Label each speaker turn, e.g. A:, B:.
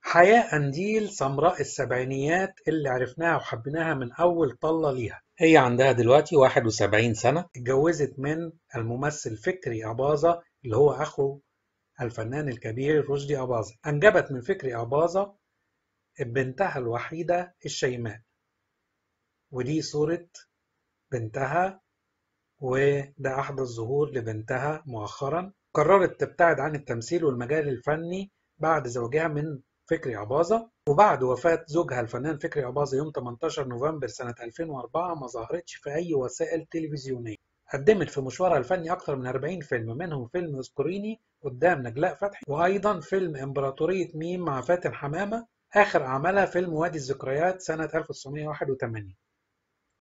A: حياة قنديل سمراء السبعينيات اللي عرفناها وحبيناها من أول طلة ليها هي عندها دلوقتي 71 سنة اتجوزت من الممثل فكري أباظة اللي هو أخو الفنان الكبير رشدي أباظة أنجبت من فكري أباظة بنتها الوحيدة الشيماء ودي صورة بنتها وده أحدث ظهور لبنتها مؤخرا قررت تبتعد عن التمثيل والمجال الفني بعد زواجها من فكري أباظة وبعد وفاة زوجها الفنان فكري أباظة يوم 18 نوفمبر سنة 2004 ما ظهرتش في أي وسائل تلفزيونية قدمت في مشوارها الفني أكثر من 40 فيلم منهم فيلم اذكريني قدام نجلاء فتحي وأيضا فيلم إمبراطورية ميم مع فاتن حمامة آخر أعمالها فيلم وادي الذكريات سنة 1981